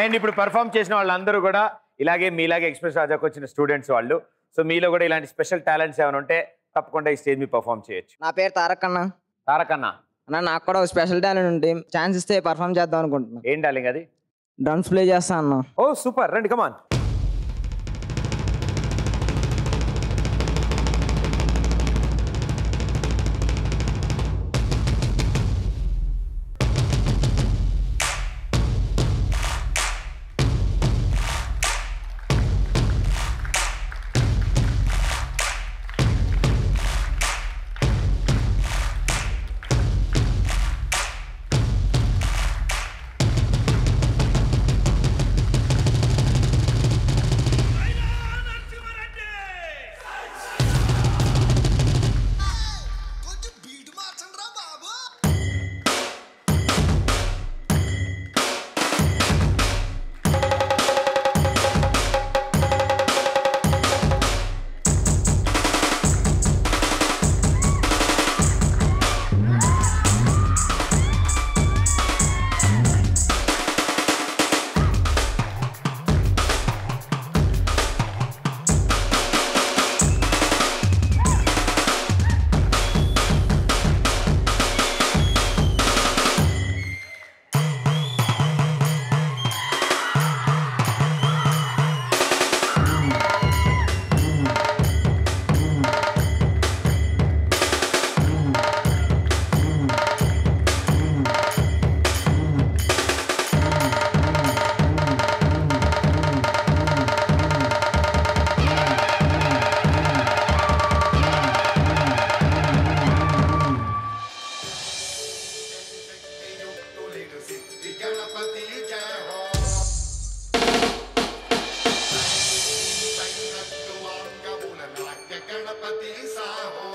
And ఇప్పుడు perform చేసిన వాళ్ళందరూ కూడా ఇలాగే మీలాగే ఎక్స్ప్రెస్ రాజాకు వచ్చిన స్టూడెంట్స్ వాళ్ళు సో మీలో కూడా ఇలాంటి స్పెషల్ టాలెంట్స్ ఏమైనా ఉంటే తప్పకుండా ఈ స్టేజ్ మీద పర్ఫామ్ చేయొచ్చు నా పేరు తారక్ అన్న తారకన్నా అన్న నాకు కూడా ఒక స్పెషల్ టాలెంట్ ఉంది ఛాన్స్ ఇస్తే పర్ఫామ్ చేద్దాం అనుకుంటున్నా ఏం డాలింగ్ అది డ్రమ్స్ ప్లే చేస్తా అన్న ఓ సూపర్ రండి కమాన్ కొంచెం బీట్ మార్చండి రా బాబు గణపతి జయ హో సంగత్తుమాంగముల నాట్య గణపతి సాహో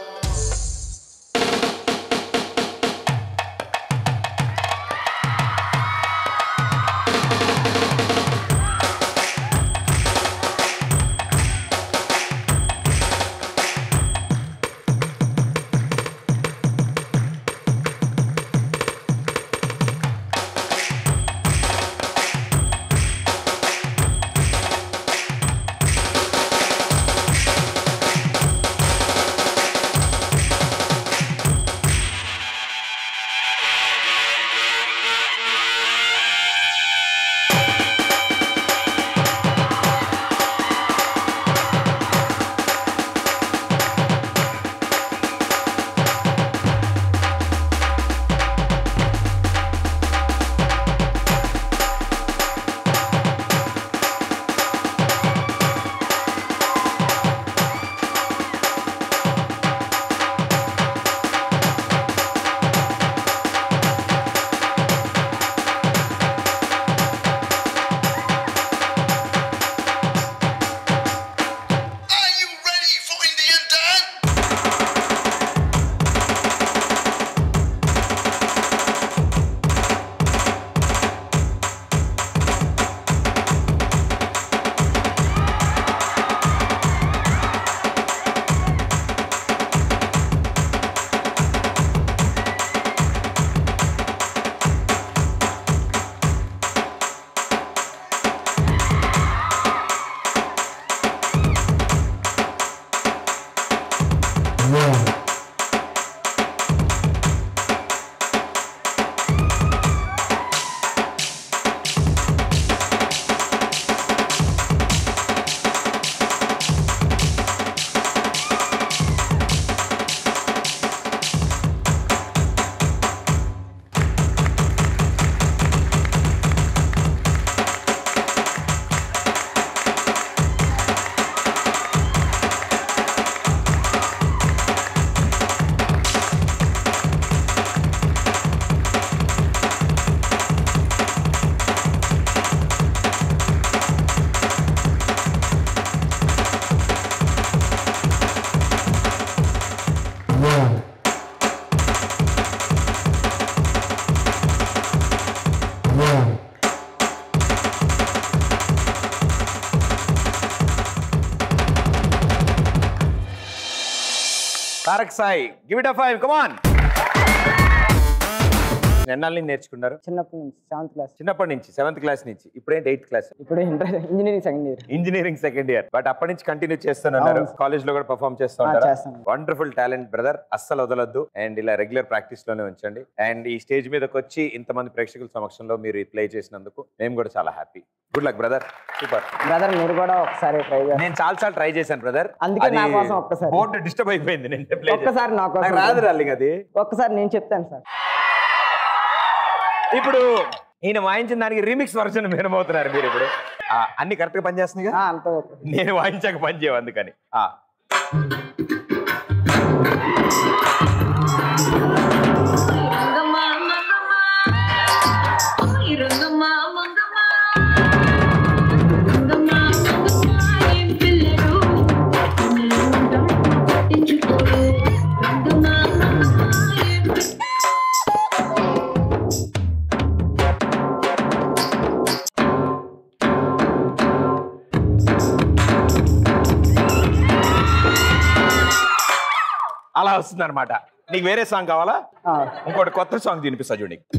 Are you ready for Indian dance? Tarak Sai give it a five come on ఎన్నాళ్ళ నుంచి నేర్చుకున్నారు చిన్నప్పటి నుంచి సెవెంత్ క్లాస్ చిన్నప్పటి నుంచి సెవెంత్ క్లాస్ నుంచి ఇప్పుడేంటి ఎయిత్ క్లాస్ ఇప్పుడు inter engineering second year engineering second year but అప్పటి నుంచి కంటిన్యూ చేస్తున్నారు అవును. కాలేజ్ లో కూడా పర్ఫామ్ ఆ, చేస్తున్నారు చేస్తాను. వండర్ఫుల్ టాలెంట్ బ్రదర్ అస్సలు వదలొద్దు అండ్ ఇలా రెగ్యులర్ ప్రాక్టీస్ లోనే ఉంచండి అండ్ ఈ స్టేజ్ మీదకి వచ్చి ఇంతమంది ప్రేక్షకుల సమక్షంలో మీరు ప్లే చేసినందుకు మేము కూడా చాలా happy good luck brother super brother మీరు కూడా ఒకసారి ట్రై చేయండి నేను చాలా సార్లు ట్రై చేశాను బ్రదర్ అందుకే నా కోసం ఒక్కసారి. బోర్డు డిస్టర్బ్ అయిపోయింది నేను play చేసి. ఒక్కసారి నా కోసం. నాకు రాదు రాలింగ్ అది ఒక్కసారి నేను చెప్తాను సార్ ఇప్పుడు ఈయన వాయించిన దానికి రీమిక్స్ వర్షన్ వినబోతున్నారు మీరు ఇప్పుడు ఆ, అన్ని కరెక్ట్ గా పనిచేస్తున్నాయి ఆ, అంత ఓకే నేను వాయించాక పని చేయవు అందుకని ఆ. రంగమా మంగమా ఓయ్ రంగమా మంగమా రంగమా మంగమా ఏం పిల్లడు పిల్లడు పట్టించుకోడు రంగమా మంగమా ఏం అలా వస్తుంది అనమాట నీకు వేరే సాంగ్ కావాలా ఆ, ఇంకోటి కొత్త సాంగ్ వినిపిస్తా చూడు నీకు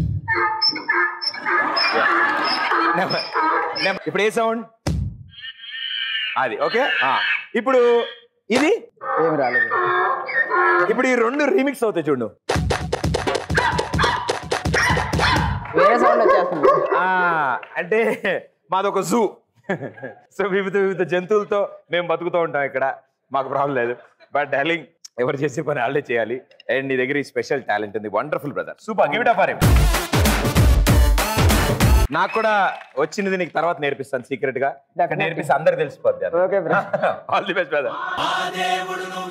నెమ్మ- నెమ్మ- ఇప్పుడు ఏ సౌండ్ అది ఓకే ఇప్పుడు ఇది ఏమి రాలేదు ఇప్పుడు ఈ రెండు రీమిక్స్ అవుతాయి చూడు నువ్వు. వేరే సౌండ్ వచ్చేస్తుంది ఆ, అంటే మాదొక జూ సో వివిధ వివిధ జంతువులతో మేము బతుకుతూ ఉంటాం ఇక్కడ మాకు ప్రాబ్లం లేదు బట్ డార్లింగ్ ఎవరు చేసే పని వాళ్ళే చేయాలి అండ్ నీ దగ్గర ఈ స్పెషల్ టాలెంట్ ఉంది wonderful brother super give it up for నాకు కూడా వచ్చినది నీకు తర్వాత నేర్పిస్తాను సీక్రెట్ గా Definitely. నేర్పిస్తే అందరు తెలిసిపోద్ది okay bro all the best brother ఆ దేవుడు నువ్వు